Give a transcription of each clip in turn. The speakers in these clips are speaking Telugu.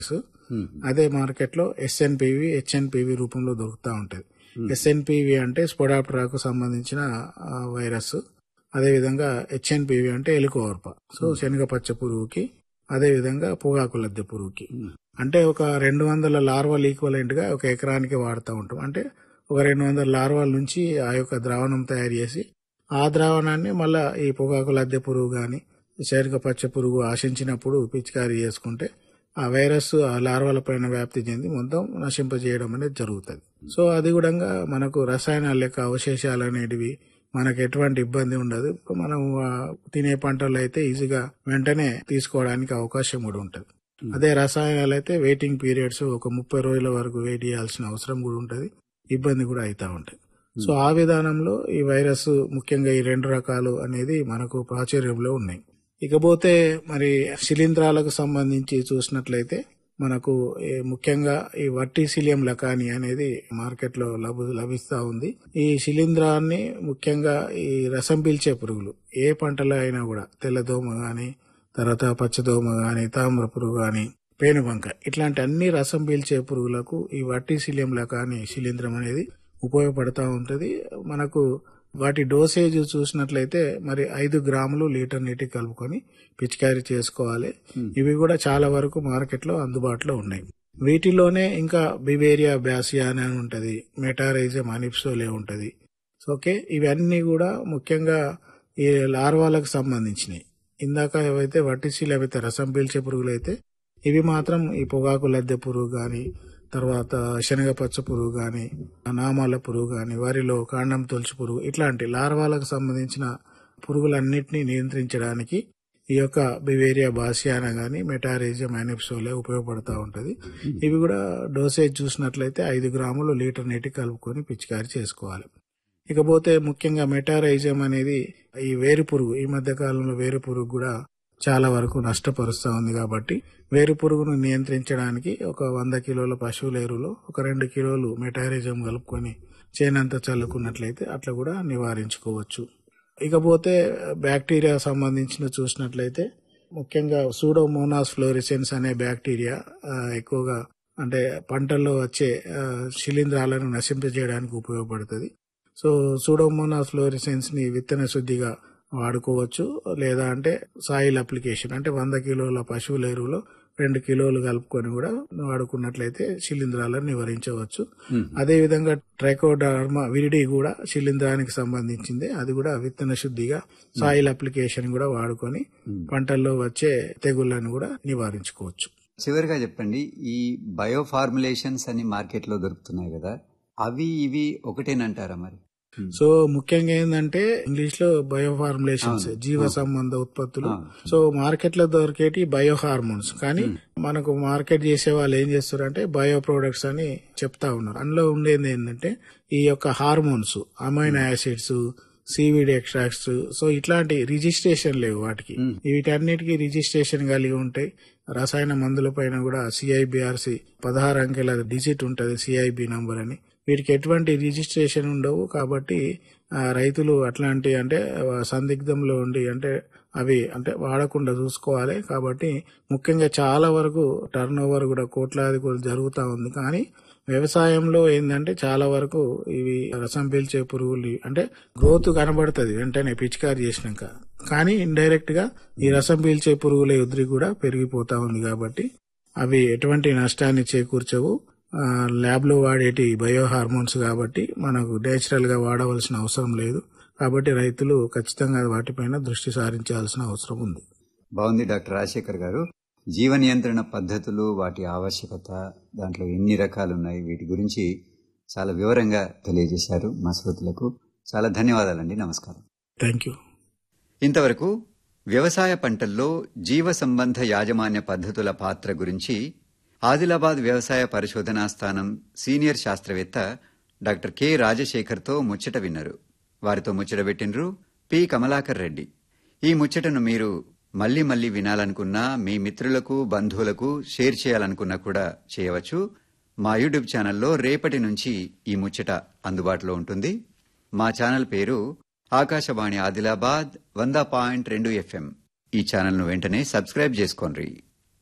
అదే మార్కెట్ లో ఎస్ఎన్పివి హెచ్ఎన్పివి రూపంలో దొరుకుతూ ఉంటది ఎస్ఎన్పివి అంటే స్పొడాప్టరాకు సంబంధించిన ఆ, వైరస్ అదే విధంగా హెచ్ఎన్పివి అంటే ఎలుకోవర్ప సో శనగ పచ్చ పురుగుకి అదే విధంగా పొగాకు లద్దె పురుగుకి అంటే ఒక రెండు వందల లార్వాలు ఈక్వలెంట్ గా ఒక ఎకరానికి వాడుతూ ఉంటాం అంటే ఒక రెండు వందల లార్వాల నుంచి ఆ యొక్క ద్రావణం తయారు చేసి ఆ ద్రావణాన్ని మళ్ళా ఈ పొగాకు లద్దె పురుగు గాని శనగ పచ్చ పురుగు ఆశించినప్పుడు పిచికారీ చేసుకుంటే ఆ వైరస్ ఆ లార్వాల పైన వ్యాప్తి చెంది మొత్తం నశింపజేయడం అనేది జరుగుతుంది సో అది కూడా మనకు రసాయనాల లెక్క అవశేషాలు అనేటివి మనకు ఎటువంటి ఇబ్బంది ఉండదు మనం ఆ, తినే పంటలు అయితే ఈజీగా వెంటనే తీసుకోవడానికి అవకాశం కూడా ఉంటుంది అదే రసాయనాలు అయితే వెయిటింగ్ పీరియడ్స్ ఒక ముప్పై రోజుల వరకు వెయిట్ చేయాల్సిన అవసరం కూడా ఉంటుంది ఇబ్బంది కూడా అవుతా ఉంటాయి సో ఆ విధానంలో ఈ వైరస్ ముఖ్యంగా ఈ రెండు రకాలు అనేది మనకు ప్రాచుర్యంలో ఉన్నాయి ఇకపోతే మరి శిలీంధ్రాలకు సంబంధించి చూసినట్లయితే మనకు ఈ ముఖ్యంగా ఈ వర్టీసిలియం లకాని అనేది మార్కెట్ లో లభు లభిస్తా ఉంది ఈ శిలీంధ్రాన్ని ముఖ్యంగా ఈ రసం పీల్చే పురుగులు ఏ పంటలో అయినా కూడా తెల్లదోమ గాని తర్వాత పచ్చదోమ గాని తామ్ర పురుగు గాని పేనుబంక ఇట్లాంటి అన్ని రసం పీల్చే పురుగులకు ఈ వర్టీసిలియం లకాని శిలీంధ్రం అనేది ఉపయోగపడతా ఉంటది మనకు వాటి డోసేజ్ చూసినట్లయితే మరి ఐదు గ్రాములు లీటర్ నీటికి కలుపుకొని పిచికారీ చేసుకోవాలి ఇవి కూడా చాలా వరకు మార్కెట్ లో అందుబాటులో ఉన్నాయి వీటిలోనే ఇంకా బివేరియా బ్యాసియా అని ఉంటది మెటారైజం అనిప్సోలే ఉంటది సో ఓకే ఇవన్నీ కూడా ముఖ్యంగా ఈ లార్వాలకు సంబంధించినవి ఇందాక ఏవైతే వట్టిసీలు ఏవైతే రసం పీల్చే పురుగులు అయితే ఇవి మాత్రం ఈ పొగాకు లద్దె పురుగు గాని తర్వాత శనగ పచ్చ పురుగు గాని నామాల పురుగు గాని వరిలో కాండం తొలచి పురుగు ఇట్లాంటి లార్వాలకు సంబంధించిన పురుగులన్నింటినీ నియంత్రించడానికి ఈ యొక్క బివేరియా బాసియానా గాని మెటారేజియం అనిప్సోలే ఉపయోగపడతా ఉంటది ఇవి కూడా డోసేజ్ చూసినట్లయితే ఐదు గ్రాములు లీటర్ నీటికి కలుపుకొని పిచికారి చేసుకోవాలి ఇకపోతే ముఖ్యంగా మెటారైజం అనేది ఈ వేరు పురుగు ఈ మధ్య కాలంలో వేరు పురుగు కూడా చాలా వరకు నష్టపరుస్తా ఉంది కాబట్టి వేరు పురుగును నియంత్రించడానికి ఒక వంద కిలోల పశువుల ఎరువులో ఒక రెండు కిలోలు మెటారిజం కలుపుకొని చేనంతా చల్లుకున్నట్లయితే అట్లా కూడా నివారించుకోవచ్చు ఇకపోతే బ్యాక్టీరియా సంబంధించిన చూసినట్లయితే ముఖ్యంగా సూడోమోనాస్ ఫ్లోరిసెన్స్ అనే బ్యాక్టీరియా ఆ, ఎక్కువగా అంటే పంటల్లో వచ్చే ఆ, శిలీంధ్రాలను నశింపజేయడానికి ఉపయోగపడుతుంది సో సూడోమోనాస్ ఫ్లోరిసెన్స్ ని విత్తన శుద్ధిగా వాడుకోవచ్చు లేదా అంటే సాయిల్ అప్లికేషన్ అంటే వంద కిలోల పశువుల ఎరువులో రెండు కిలోలు కలుపుకొని కూడా వాడుకున్నట్లయితే శిలీంధ్రాలను నివారించవచ్చు అదే విధంగా ట్రైకోడర్మా విరిడి కూడా శిలీంధ్రానికి సంబంధించింది అది కూడా విత్తన శుద్ధిగా సాయిల్ అప్లికేషన్ కూడా వాడుకొని పంటల్లో వచ్చే తెగుళ్లను కూడా నివారించుకోవచ్చు చివరిగా చెప్పండి ఈ బయో ఫార్ములేషన్స్ అని మార్కెట్ లో దొరుకుతున్నాయి కదా అవి ఇవి ఒకటేనంటారా మరి సో ముఖ్యంగా ఏంటంటే ఇంగ్లీష్ లో బయో ఫార్ములేషన్స్ జీవ సంబంధ ఉత్పత్తులు సో మార్కెట్ లో దొరికేటి బయో హార్మోన్స్ కానీ మనకు మార్కెట్ చేసే వాళ్ళు ఏం చేస్తారంటే బయో ప్రొడక్ట్స్ అని చెప్తా ఉన్నారు అందులో ఉండేది ఏంటంటే ఈ యొక్క hormones amino acids seaweed extracts so ఇట్లాంటి రిజిస్ట్రేషన్ లేవు వాటికి వీటన్నిటికీ రిజిస్ట్రేషన్ కలిగి ఉంటాయి రసాయన మందుల పైన కూడా సిఐబిఆర్సి పదహారు అంకెల డిజిట్ ఉంటది సిఐబి నంబర్ అని వీటికి ఎటువంటి రిజిస్ట్రేషన్ ఉండవు కాబట్టి ఆ, రైతులు అట్లాంటి అంటే ఆ, సందిగ్ధంలో ఉండి అంటే అవి అంటే వాడకుండా చూసుకోవాలి కాబట్టి ముఖ్యంగా చాలా వరకు టర్న్ ఓవర్ కూడా కోట్లాది కూడా జరుగుతూ ఉంది కానీ వ్యవసాయంలో ఏంటంటే చాలా వరకు ఇవి రసం పీల్చే పురుగులు అంటే గ్రోత్ కనబడుతుంది వెంటనే పిచికారి చేసినాక కానీ ఇండైరెక్ట్ గా ఈ రసం పీల్చే పురుగుల ఎదురు కూడా పెరిగిపోతా ఉంది కాబట్టి అవి ఎటువంటి నష్టాన్ని చేకూర్చవు ఆ, ల్యాబ్ లో వాడేటి బయో హార్మోన్స్ కాబట్టి మనకు నేచురల్ గా వాడవలసిన అవసరం లేదు కాబట్టి రైతులు ఖచ్చితంగా వాటిపైన దృష్టి సారించాల్సిన అవసరం ఉంది బాగుంది డాక్టర్ రాజశేఖర్ గారు జీవ నియంత్రణ పద్ధతులు వాటి ఆవశ్యకత దాంట్లో ఎన్ని రకాలు ఉన్నాయి వీటి గురించి చాలా వివరంగా తెలియజేశారు మా శ్రోతలకు చాలా ధన్యవాదాలండి నమస్కారం థ్యాంక్ యూ ఇంతవరకు వ్యవసాయ పంటల్లో జీవ సంబంధ యాజమాన్య పద్ధతుల పాత్ర గురించి ఆదిలాబాద్ వ్యవసాయ పరిశోధనా స్థానం సీనియర్ శాస్త్రవేత్త డాక్టర్ కె రాజశేఖర్తో ముచ్చట విన్నారు వారితో ముచ్చట పెట్టినరు పి కమలాకర్ రెడ్డి ఈ ముచ్చటను మీరు మళ్లీ మళ్లీ వినాలనుకున్నా మీ మిత్రులకు బంధువులకు షేర్ చేయాలనుకున్నా కూడా చేయవచ్చు మా యూట్యూబ్ ఛానల్లో రేపటి నుంచి ఈ ముచ్చట అందుబాటులో ఉంటుంది మా ఛానల్ పేరు ఆకాశవాణి ఆదిలాబాద్ వంద పాయింట్ రెండు ఎఫ్ఎం ఈ ఛానల్ను వెంటనే సబ్స్క్రైబ్ చేసుకోండి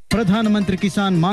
ప్రధానమంత్రి కిసాన్